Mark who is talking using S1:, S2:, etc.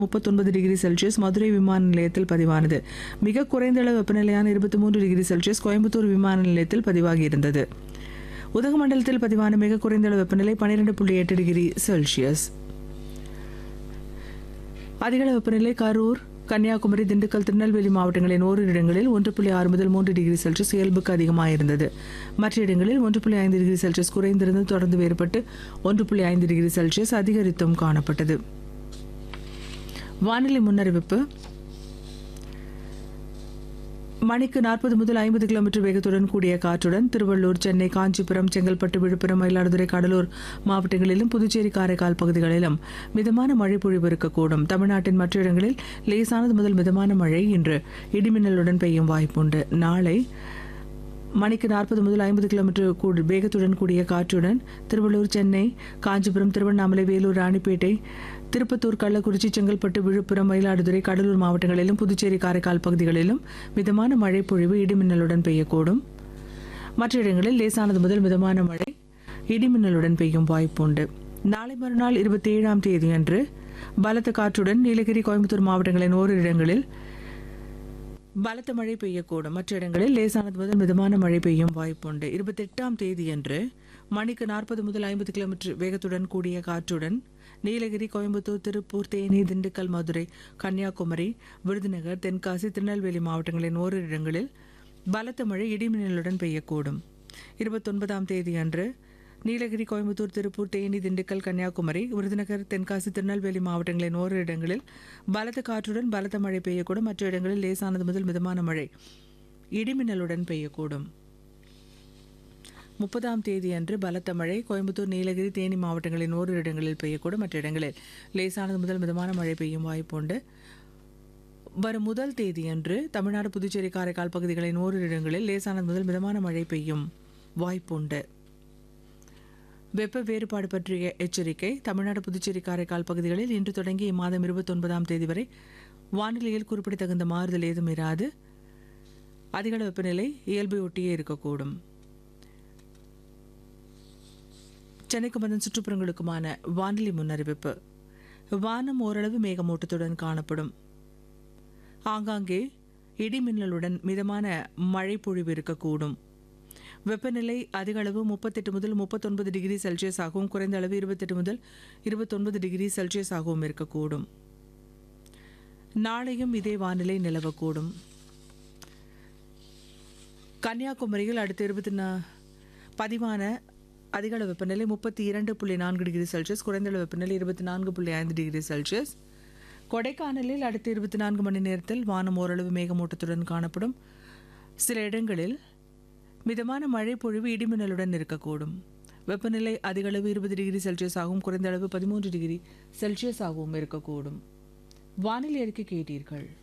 S1: முப்பத்தொன்பது degree Celsius Madurai விமான நிலையத்தில் பதிவானது மிக குறைந்த அளவு வெப்பநிலையான இருபத்தி மூன்று டிகிரி செல்சியஸ் கோயம்புத்தூர் விமான நிலையத்தில் பதிவாகி இருந்தது உதகமண்டலத்தில் பதிவான மிக குறைந்த அளவு வெப்பநிலை பன்னிரெண்டு புள்ளி எட்டு டிகிரி செல்சியஸ் அதிகளவு வெப்பநிலை கரூர் கன்னியாகுமரி திண்டுக்கல் திருநெல்வேலி மாவட்டங்களின் ஓரிரு இடங்களில் ஒன்று புள்ளி ஆறு முதல் மூன்று டிகிரி செல்சியஸ் இயல்புக்கு அதிகமாக இருந்தது மற்ற இடங்களில் ஒன்று புள்ளி ஐந்து டிகிரி செல்சியஸ் குறைந்திருந்து தொடர்ந்து வேறுபட்டு ஒன்று புள்ளி ஐந்து டிகிரி செல்சியஸ் அதிகரித்தும் காணப்பட்டது வானிலை முன்னறிவிப்பு மணிக்கு நாற்பது முதல் ஐம்பது கிலோமீட்டர் வேகத்துடன் கூடிய காற்றுடன் திருவள்ளூர் சென்னை காஞ்சிபுரம் செங்கல்பட்டு விழுப்புரம் மயிலாடுதுறை கடலூர் மாவட்டங்களிலும் புதுச்சேரி காரைக்கால் பகுதிகளிலும் மிதமான மழை பொழிவு இருக்கக்கூடும் தமிழ்நாட்டின் மற்ற இடங்களில் லேசானது முதல் மிதமான மழை இன்று இடிமின்னலுடன் பெய்யும் வாய்ப்புண்டு நாளை மணிக்கு நாற்பது முதல் ஐம்பது கிலோமீட்டர் கூடு வேகத்துடன் கூடிய காற்றுடன் திருவள்ளூர் சென்னை காஞ்சிபுரம் திருவண்ணாமலை வேலூர் ராணிப்பேட்டை திருப்பத்தூர் கள்ளக்குறிச்சி செங்கல்பட்டு விழுப்புரம் மயிலாடுதுறை கடலூர் மாவட்டங்களிலும் புதுச்சேரி காரைக்கால் பகுதிகளிலும் மிதமான மழை பொழிவு இடிமின்னலுடன் பெய்யக்கூடும் மற்ற இடங்களில் லேசானது முதல் மிதமான மழை இடிமின்னலுடன் பெய்யும் வாய்ப்புண்டு நாளை மறுநாள் இருபத்தி ஏழாம் தேதியன்று பலத்த காற்றுடன் நீலகிரி கோயம்புத்தூர் மாவட்டங்களின் ஓரிரு இடங்களில் பலத்த மழை பெய்யக்கூடும் மற்ற இடங்களில் லேசானது முதல் மிதமான மழை பெய்யும் வாய்ப்புண்டு இருபத்தெட்டாம் தேதியன்று மணிக்கு நாற்பது முதல் ஐம்பது கிலோமீட்டர் வேகத்துடன் கூடிய காற்றுடன் நீலகிரி கோயம்புத்தூர் திருப்பூர் தேனி திண்டுக்கல் மதுரை கன்னியாகுமரி விருதுநகர் தென்காசி திருநெல்வேலி மாவட்டங்களின் ஓரிரு இடங்களில் பலத்த மழை இடிமின்னலுடன் பெய்யக்கூடும் இருபத்தொன்பதாம் தேதியன்று நீலகிரி கோயம்புத்தூர் திருப்பூர் தேனி திண்டுக்கல் கன்னியாகுமரி விருதுநகர் தென்காசி திருநெல்வேலி மாவட்டங்களின் ஓரிரு இடங்களில் பலத்த காற்றுடன் பலத்த மழை பெய்யக்கூடும் மற்ற இடங்களில் லேசானது முதல் மிதமான மழை இடிமின்னலுடன் பெய்யக்கூடும் முப்பதாம் தேதியன்று பலத்த மழை கோயம்புத்தூர் நீலகிரி தேனி மாவட்டங்களின் ஓரிரு இடங்களில் பெய்யக்கூடும் மற்ற இடங்களில் லேசானது முதல் மிதமான மழை பெய்யும் வாய்ப்புண்டு வரும் முதல் தேதியன்று தமிழ்நாடு புதுச்சேரி காரைக்கால் பகுதிகளின் ஓரிரு இடங்களில் லேசானது முதல் மிதமான மழை பெய்யும் வாய்ப்புண்டு வெப்ப வேறுபாடு பற்றிய எச்சரிக்கை தமிழ்நாடு புதுச்சேரி காரைக்கால் பகுதிகளில் இன்று தொடங்கி இம்மாதம் இருபத்தொன்பதாம் தேதி வரை வானிலையில் குறிப்பிடத்தகுந்த மாறுதல் ஏதும் இராது அதிகள வெப்பநிலை இயல்பை ஒட்டியே இருக்கக்கூடும் சென்னைக்கும் அதன் சுற்றுப்புறங்களுக்குமான வானிலை முன்னறிவிப்பு வானம் ஓரளவு மேகமூட்டத்துடன் காணப்படும் ஆங்காங்கே இடிமின்னலுடன் மிதமான மழை பொழிவு இருக்கக்கூடும் வெப்பநிலை அதிக அளவு முப்பத்தெட்டு முதல் முப்பத்தொன்பது டிகிரி செல்சியஸ் ஆகவும் குறைந்த அளவு இருபத்தெட்டு முதல் இருபத்தொன்பது டிகிரி செல்சியஸ் ஆகவும் இருக்கக்கூடும் நாளையும் இதே வானிலை நிலவக்கூடும் கன்னியாகுமரியில் அடுத்த இருபத்தி நா பதிவான அதிகளவு வெப்பநிலை முப்பத்தி இரண்டு புள்ளி நான்கு டிகிரி செல்சியஸ் குறைந்த அளவு வெப்பநிலை இருபத்தி நான்கு புள்ளி ஐந்து டிகிரி செல்சியஸ் கொடைக்கானலில் அடுத்த இருபத்தி நான்கு மணி நேரத்தில் வானம் ஓரளவு மேகமூட்டத்துடன் காணப்படும் சில இடங்களில் மிதமான மழை பொழிவு இடிமின்னலுடன் இருக்கக்கூடும் வெப்பநிலை அதிகளவு இருபது டிகிரி செல்சியஸ் ஆகவும் குறைந்த அளவு பதிமூன்று டிகிரி செல்சியஸ் ஆகவும் இருக்கக்கூடும் வானிலை அறிக்கை கேட்டீர்கள்